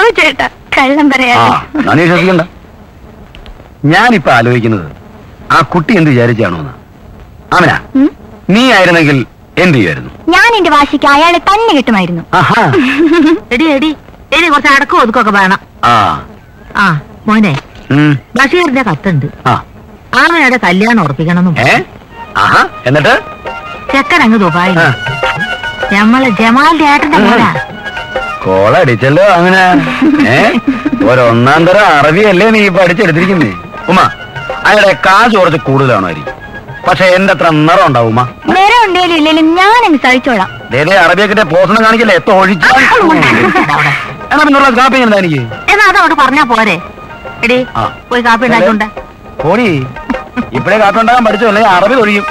ചേട്ടാ കള്ളം പറയാ ആ ഞാൻ വിശ്വസിക്കണ്ട ഞാനിപ്പോ ആലോചിക്കുന്നത് ആ കുട്ടി എന്ത് വിചാരിച്ചാണോ എന്ന് ആമന ഉം? നീ ആയിരുന്നെങ്കിൽ എന്ത് ചെയ്യുമായിരുന്നു ഞാൻ എന്റെ വാശിക്ക് അയാളെ തന്നെ കിട്ടുമായിരുന്നു ആഹാ എടി എടി എടി കുറച്ച് അടക്കം ഒതുക്കൊക്കെ വേണം ആ ആ മോനെ ഉം, ബഷീറിന്റെ കത്തുണ്ട് ആ ആമയുടെ കല്യാണം ഉറപ്പിക്കണം ഏ ആഹാ എന്നിട്ട് ചെക്കൻ അങ്ങ് ദുബായി ആ, ഞമ്മളെ ജമാലിന്റെ ഏട്ടന്റെ മോനാ കോളടിച്ചല്ലോ അങ്ങനെ ഏ ഒരൊന്നാം തരം അറബിയല്ലേ നീ പഠിച്ചെടുത്തിരിക്കുന്നേ ഉമ്മ അയാളുടെ കാശ് കുറച്ച് കൂടുതലാണായിരിക്കും പക്ഷെ എന്റെ അത്ര നിറം ഉണ്ടാവും ഉമ്മ നേരെ ഉണ്ടേലും ഇല്ലേലും ഞാൻ അങ്ങ് സഹിച്ചോളാം ദേദേ അറബിയൊക്കെ പോസണം കാണിക്കല്ലേ എത്ര ഒഴിച്ചു എന്നാ പിന്നുള്ള കാപ്പി എന്താ എനിക്ക് എന്നാ അതവിടെ പറഞ്ഞാ പോരെ എടി ആ. പോയി കാപ്പി ഉണ്ടാക്കിക്കൊണ്ട് കോടി ഇപ്പഴേ കാപ്പി ഉണ്ടാകാൻ പഠിച്ചു അല്ലെങ്കിൽ അറബി ഒഴിയും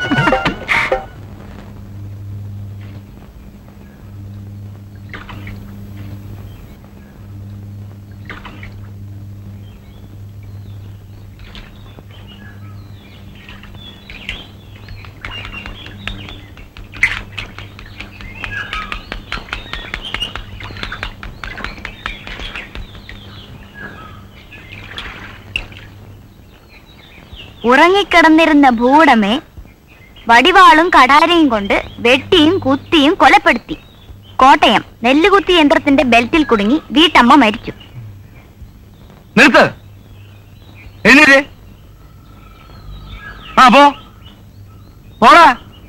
ഉറങ്ങിക്കിടന്നിരുന്ന ഭൂടമെ വടിവാളും കടാരയും കൊണ്ട് വെട്ടിയും കുത്തിയും കൊലപ്പെടുത്തി കോട്ടയം നെല്ലുകുത്തി യന്ത്രത്തിന്റെ ബെൽറ്റിൽ കുടുങ്ങി വീട്ടമ്മ മരിച്ചു നിർത്ത് എഴുന്നേറ്റ് ആ പോ പോടാ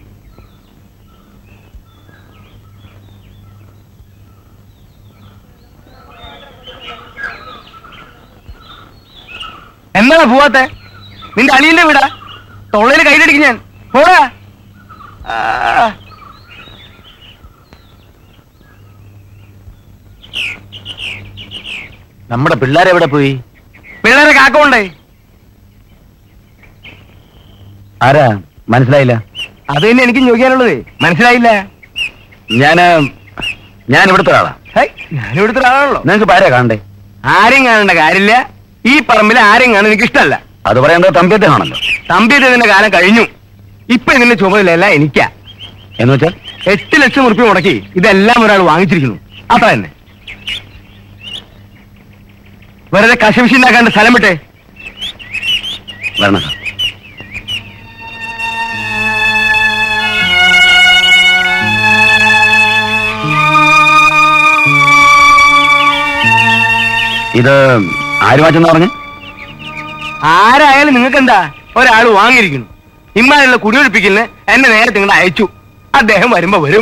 എന്താണ് പോവാത്തെ നിന്റെ അളിയന്റെ വീടാ തൊള്ളയിൽ കയ്യിലടിക്കും ഞാൻ പോടാ ആ. നമ്മുടെ പിള്ളേരെവിടെ പോയി പിള്ളേരെ കാക്കമുണ്ടേ ആരാ മനസ്സിലായില്ല അത് തന്നെ എനിക്ക് ചോദിക്കാനുള്ളത് മനസ്സിലായില്ല ഞാന് ഞാൻ ഇവിടുത്തെ ഒരാളാ ഞാൻ ഇവിടുത്തെ ഒരാളാണല്ലോ നിങ്ങൾക്ക് പാരാ കാണണ്ടേ ആരെയും കാണേണ്ട കാര്യമില്ല ഈ പറമ്പിൽ ആരെയും കാണാൻ എനിക്ക് ഇഷ്ടമല്ല അത് പറയുന്നത് തമ്പ്യത്തിനാണല്ലോ തമ്പ്യത്തിന്റെ കാലം കഴിഞ്ഞു ഇപ്പൊ ഇതിന്റെ ചുമതലയല്ല എനിക്കാ എന്ന് വെച്ചാൽ എട്ട് ലക്ഷം ഉറുപ്പ്യ മുടക്കി ഇതെല്ലാം ഒരാൾ വാങ്ങിച്ചിരിക്കുന്നു അത്ര തന്നെ വെറുതെ കശവിശി ഉണ്ടാക്കാണ്ട് സ്ഥലം വിട്ടേ വരണം സാർ ഇത് ആര് മാറ്റെന്ന് പറഞ്ഞു ആരായാലും നിങ്ങൾക്ക് എന്താ ഒരാൾ വാങ്ങിയിരിക്കുന്നു ഇമ്മാനുള്ള കുടിയൊഴിപ്പിക്കലിന് എന്നെ നേരത്തെ ഇങ്ങോട്ട് അയച്ചു അദ്ദേഹം വരുമ്പോ വരും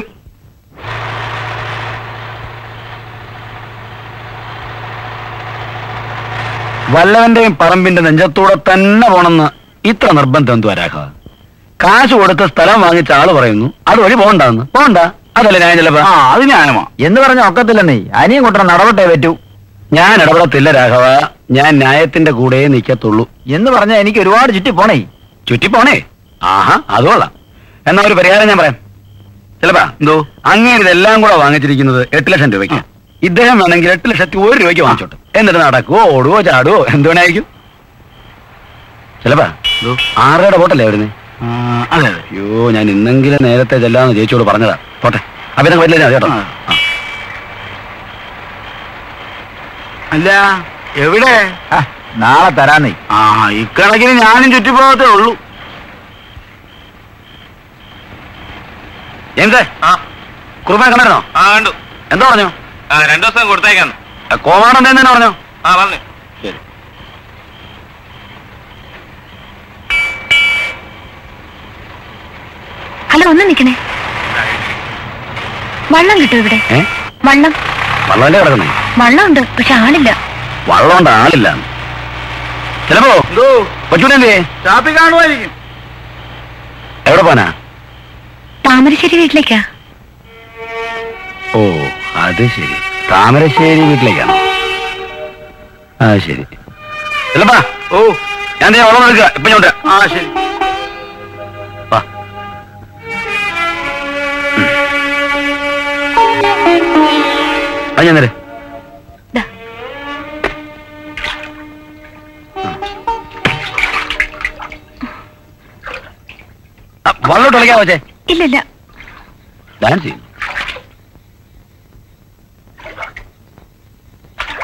വല്ലവന്റെയും പറമ്പിന്റെ നെഞ്ചത്തൂടെ തന്നെ പോണെന്ന് ഇത്ര നിർബന്ധം എന്തു വരാഹ കാശ് കൊടുത്ത് സ്ഥലം വാങ്ങിച്ച ആള് പറയുന്നു അത് വഴി പോകണ്ടെന്ന് പോകണ്ട അതല്ലേ ഞാൻ ചിലപ്പോ ആ അത് ന്യായമാ എന്ന് പറഞ്ഞ ഒക്കത്തില്ലെന്നേ അനിയും കൊണ്ട നടപട്ടേ പറ്റൂ ഞാൻ ഇടപെടത്തില്ല രാഘവ ഞാൻ ന്യായത്തിന്റെ കൂടെ നിൽക്കത്തുള്ളൂ എന്ന് പറഞ്ഞാൽ എനിക്ക് ഒരുപാട് ചുറ്റി പോണേ ചുറ്റി പോണേ ആഹാ അത് കൊള്ളാം എന്നാ ഒരു പരിഹാരം ഞാൻ പറയാം ചിലപ്പാ എന്തോ അങ്ങനെ ഇതെല്ലാം കൂടെ വാങ്ങിച്ചിരിക്കുന്നത് എട്ട് ലക്ഷം രൂപയ്ക്ക് ഇദ്ദേഹം വേണമെങ്കിൽ എട്ട് ലക്ഷത്തി ഒരു രൂപയ്ക്ക് വാങ്ങിച്ചോട്ടെ എന്നിട്ട് നടക്കുവോ ഓടുവോ ചാടുവോ എന്ത് വേണമായിരിക്കും ചിലപ്പാ ആറരയുടെ ബോട്ടല്ലേ വരുന്നേ അതെ അയ്യോ ഞാൻ ഇന്നെങ്കിലും നേരത്തെ ചെല്ലാന്ന് ചേച്ചിയോട് പറഞ്ഞതാ പോട്ടെ അപ്പൊ ഇതൊക്കെ വരില്ല കേട്ടോ ആ. അല്ല എവിടെ നാളെ തരാന്നേ ആ ഇക്കണക്കിന് ഞാനും ചുറ്റിപ്പോകത്തേ ഉള്ളൂ എന്താ കുറുബാൻ കണ്ടായിരുന്നോ ആ കണ്ടു എന്താ പറഞ്ഞു ആ രണ്ടു ദിവസം കൊടുത്തേക്കാന്ന് കോമാടം തന്നെ പറഞ്ഞു ആ പറഞ്ഞു ശരി ഹലോ ഒന്ന് നിക്കണേ വള്ളം കിട്ടും ഇവിടെ ഏ വള്ളം വള്ളമല്ലേ കിടക്കുന്നേ വള്ളം ഉണ്ട് പക്ഷെ ആളില്ല വള്ളം കൊണ്ട് ആളില്ല ചിലപ്പോ കൊച്ചൂടെ എന്തേ ഷാപ്പി കാണുമായിരിക്കും എവിടെ പോനാ താമരശ്ശേരി വീട്ടിലേക്കാ ഓ അത് ശരി താമരശ്ശേരി വീട്ടിലേക്കാണോ ആ ശരി ചിലപ്പാ ഓ ഞാൻ ദേ വള്ളം എടുക്കുക ഇപ്പൊ ഞാൻ ആ ശരി വാ അത് ഞാൻ തരാം ദാ. ആ, വള്ളോട്ട് കളിക്കാൻ വെച്ചേ ഇല്ലില്ല ഡാൻസ് ചെയ്യും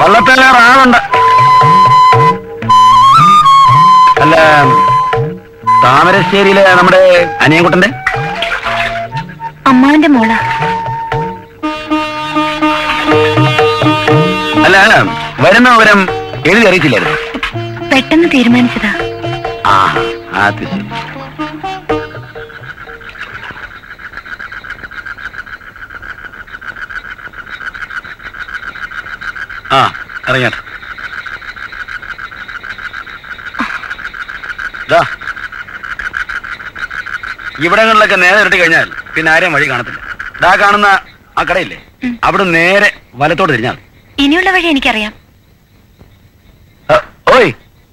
വള്ളത്തേലേറെ ആളുണ്ട് അല്ല താമരശ്ശേരിയിലെ നമ്മുടെ അനിയൻകുട്ടന്റെ അമ്മാവന്റെ മോള അല്ല വരുന്ന വിവരം എഴുതി അറിയിച്ചില്ലായിരുന്നു പെട്ടെന്ന് തീരുമാനിച്ചതാ ആ അത് ശരി ആ ഇറങ്ങട്ടെ ദാ. ഇവിടങ്ങളിലൊക്കെ നേരെ ഇരട്ടി കഴിഞ്ഞാൽ പിന്നെ ആരെയും വഴി കാണത്തില്ല ദാ കാണുന്ന ആ കടയില്ലേ ഉം. അവിടെ നേരെ വലത്തോട്ട് തിരിഞ്ഞാൽ മതി. ഇനിയുള്ള വഴി എനിക്കറിയാം ആ, ഓയ്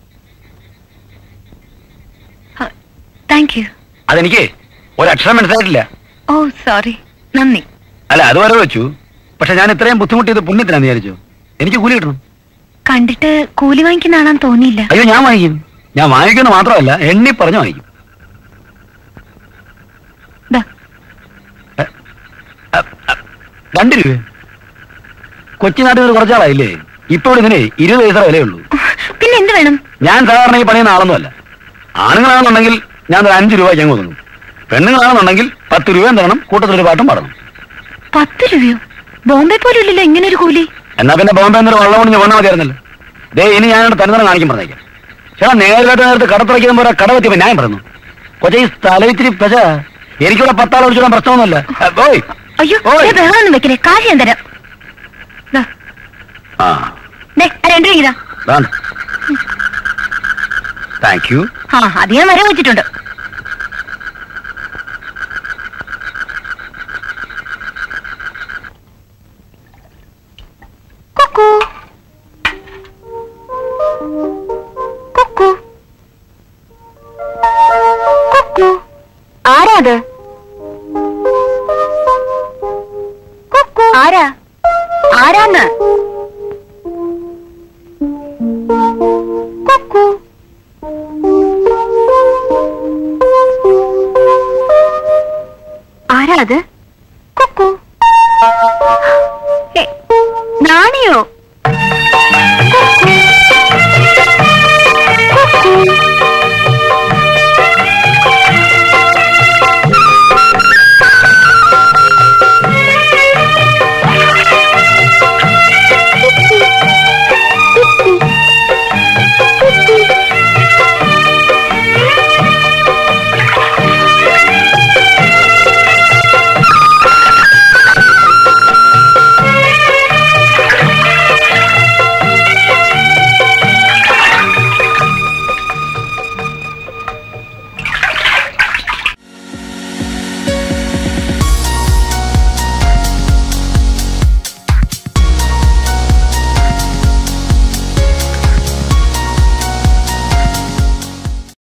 താങ്ക് യു അതെനിക്ക് ഒരക്ഷരം മനസ്സിലായിട്ടില്ല ഓ സോറി നന്ദി അല്ല അത് വരെ വെച്ചു പക്ഷെ ഞാൻ ഇത്രയും ബുദ്ധിമുട്ടിയത് പുണ്യത്തിനാന്ന് വിചാരിച്ചു എനിക്ക് കൂലി കിട്ടണം കണ്ടിട്ട് കൂലി വാങ്ങിക്കുന്ന ആളാന്ന് തോന്നിയില്ല അയ്യോ ഞാൻ വാങ്ങിക്കും ഞാൻ വാങ്ങിക്കുന്ന മാത്രമല്ല എണ്ണി പറഞ്ഞു വാങ്ങിക്കും ദാ, അ, അ, രണ്ട് രൂപ കൊച്ചിനാട്ടിൽ നിന്ന് കുറച്ചാളായില്ലേ ഇപ്പോൾ ഇതിന് ഇരുപത് പൈസ വിലയുള്ളൂ പിന്നെ എന്ത് വേണം ഞാൻ സാധാരണ ഈ പണിയുന്ന ആളൊന്നുമല്ല ആണുങ്ങളാണെന്നുണ്ടെങ്കിൽ ഞാൻ ഒരു അഞ്ച് രൂപ ഞാൻ കൊടുക്കും പെണ്ണുങ്ങളാണെന്നുണ്ടെങ്കിൽ പത്ത് രൂപയും തരണം കൂട്ടത്തിലൊരു പാട്ടും പാടണം പത്ത് രൂപയോ ബോംബെ പോലും ഇല്ലല്ലോ ഇങ്ങനെ ഒരു കൂലി എന്നാ പിന്നെ ബോംബെ എന്നൊരു വള്ളം കൊണ്ട് ഞാൻ മതിയായിരുന്നല്ലോ ദേ ഇനി ഞാൻ തനിതന്നെ കാണിക്കും പറഞ്ഞേക്കാം ചേട്ടാ നേരിട്ട് നേരത്തെ കടത്തിറക്കുമ്പോൾ കട പറ്റിയപ്പോ ഞാൻ പറഞ്ഞു കൊച്ചെ ഈ സ്ഥലം ഇത്തിരി പെശ എനിക്കിവിടെ പത്താൾ ഒഴിച്ചിടാൻ പ്രശ്നമൊന്നുമല്ല അ, ഓയ് അയ്യോ ഓയ്. ദേ ബഹളമൊന്നും വെക്കലേ കാശ് ഞാൻ തരാം ദാ, ആ ദേ, ആ രണ്ട് രൂപ ഇതാ താങ്ക് യു ആ അത് ഞാൻ വരെ വെച്ചിട്ടുണ്ട് കുക്കു. കുക്കു. കുക്കു. ആരാ അത് കുക്കു. ആരാ ആരാന്ന് കുക്കു ആരാ അത്